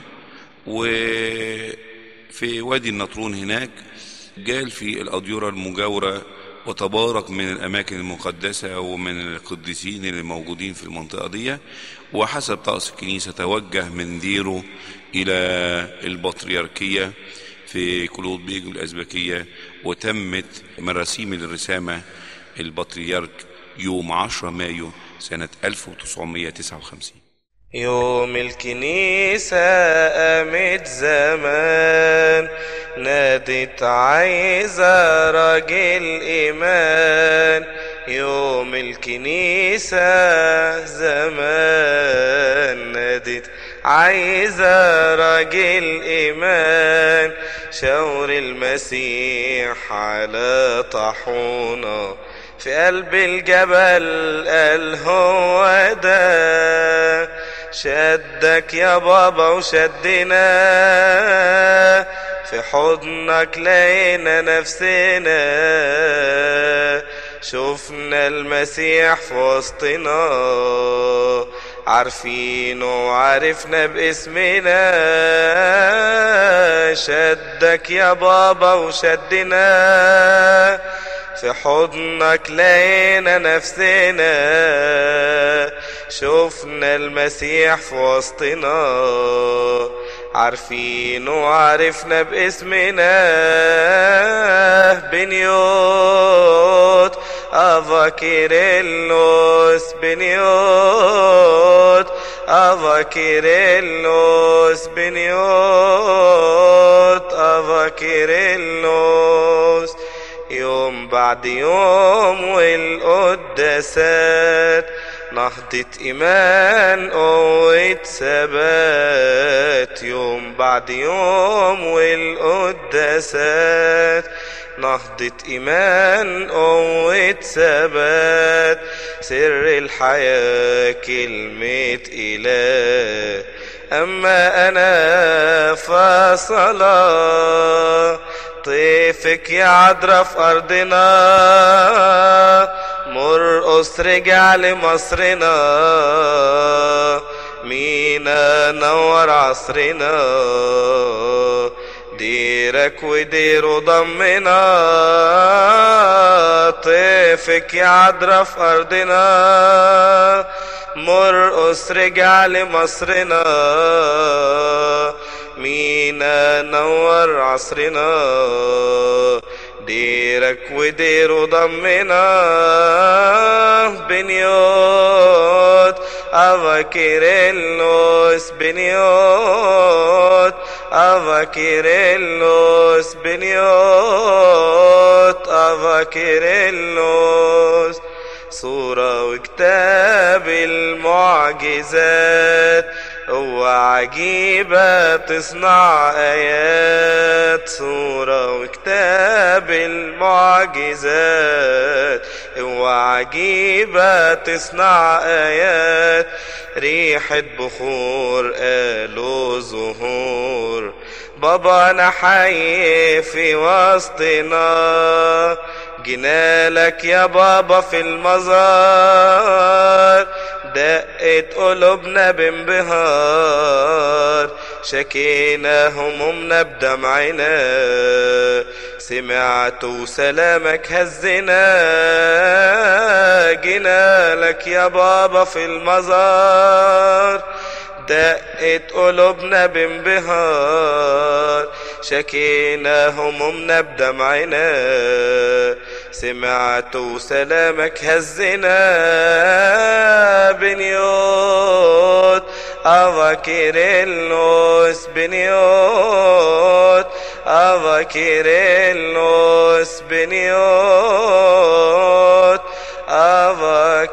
وفي وادي النطرون هناك جال في الأديرة المجاورة وتبارك من الأماكن المقدسة ومن القديسين اللي موجودين في المنطقة دي وحسب طقس الكنيسة توجه من ديره إلى البطريركية في كلود بيج الأزبكية وتمت مراسيم الرسامة البطريرك يوم 10 مايو سنة 1959 يوم الكنيسة قامت زمان نادت عايزة راجل إيمان يوم الكنيسة زمان نادت عايزة راجل إيمان شاور المسيح على طاحونة في قلب الجبل قال هو ده شدك يا بابا وشدنا في حضنك لقينا نفسنا شفنا المسيح في وسطنا عارفينه وعرفنا باسمنا شدك يا بابا وشدنا في حضنك لقينا نفسنا شفنا المسيح في وسطنا عارفين وعرفنا باسمنا بنيوت أفا كيرلس بنيوت أفا كيرلس بنيوت أفا كيرلس يوم بعد يوم والقداسات نهضة إيمان قوة ثبات يوم بعد يوم والقداسات نهضة إيمان قوة ثبات سر الحياة كلمة إله أما أنا فصلاة طيفك يا عذرا في أرضنا مرقص رجع لمصرنا مينا نور عصرنا ديرك وديره ضمنا طيفك يا عذرا في أرضنا مرقص رجع لمصرنا مينا نور عصرنا ديرك وديره ضمنا بنيوت أفا كيرلس بنيوت أفا كيرلس بنيوت أفا كيرلس صورة وكتاب المعجزات هو عجيبة تصنع آيات صورة وكتاب المعجزات هو عجيبة تصنع آيات ريحة بخور قالوا ظهور بابا أنا حي في وسطنا جنالك يا بابا في المزار دقت قلوبنا بانبهار شكينا همومنا بدمعنا سمعت سلامك هزنا جنالك يا بابا في المزار دقت قلوبنا بانبهار شكينا همومنا بدمعنا سمعت سلامك هزنا بنيوت أفا كيرلس بنيوت أفا كيرلس بنيوت أفا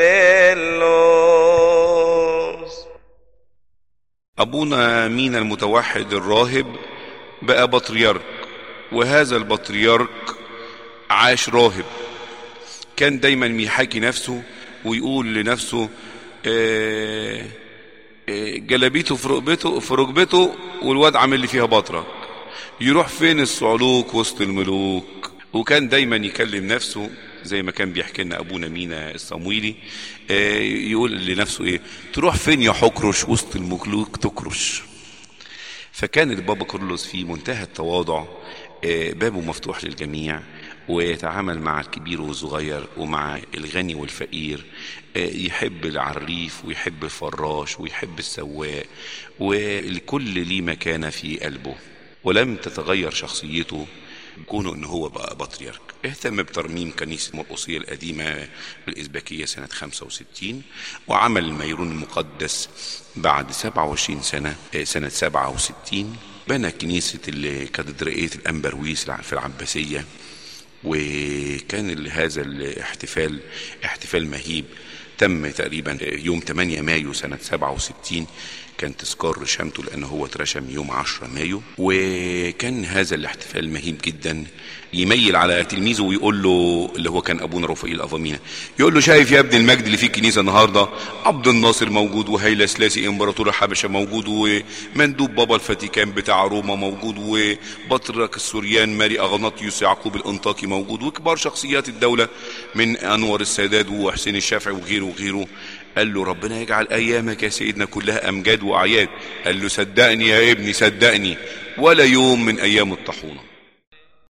كيرلس أبونا مينا المتوحد الراهب بقى بطريرك وهذا البطريرك عاش راهب كان دايما بيحاكي نفسه ويقول لنفسه آه، آه، جلابيته في ركبته في ركبته والواد عامل لي فيها بطرك يروح فين الصعلوك وسط الملوك وكان دايما يكلم نفسه زي ما كان بيحكي لنا ابونا مينا الصمويلي آه، يقول لنفسه ايه تروح فين يا حكرش وسط الملوك تكرش فكان البابا كارلوس في منتهى التواضع آه، بابه مفتوح للجميع ويتعامل مع الكبير والصغير ومع الغني والفقير آه، يحب العريف ويحب الفراش ويحب السواق والكل ليه مكانة في قلبه ولم تتغير شخصيته كونه ان هو بقى بطريرك اهتم بترميم كنيسة المرقصية القديمة بالإزبكية سنة 65 وعمل الميرون المقدس بعد 27 سنة آه، سنة 67 بنى كنيسة الكاتدرائية الأنبرويس في العباسية وكان ال- هذا الاحتفال احتفال مهيب تم تقريبا يوم 8 مايو سنة 67 كان تذكار رشامته لأنه هو اترشم يوم 10 مايو وكان هذا الاحتفال مهيب جدا يميل على تلميذه ويقول له اللي هو كان أبونا رفائيل أفامينا يقول له شايف يا ابن المجد اللي في الكنيسة النهاردة عبد الناصر موجود وهيلا سلاسي امبراطور الحبشة موجود ومندوب بابا الفاتيكان بتاع روما موجود وبطرك السوريان ماري أغناطيوس يعقوب الأنطاكي موجود وكبار شخصيات الدولة من أنور السادات وحسين الشافعي وغيره وغيره قال له ربنا يجعل ايامك يا سيدنا كلها امجاد واعياد قال له صدقني يا ابني صدقني ولا يوم من ايام الطاحونه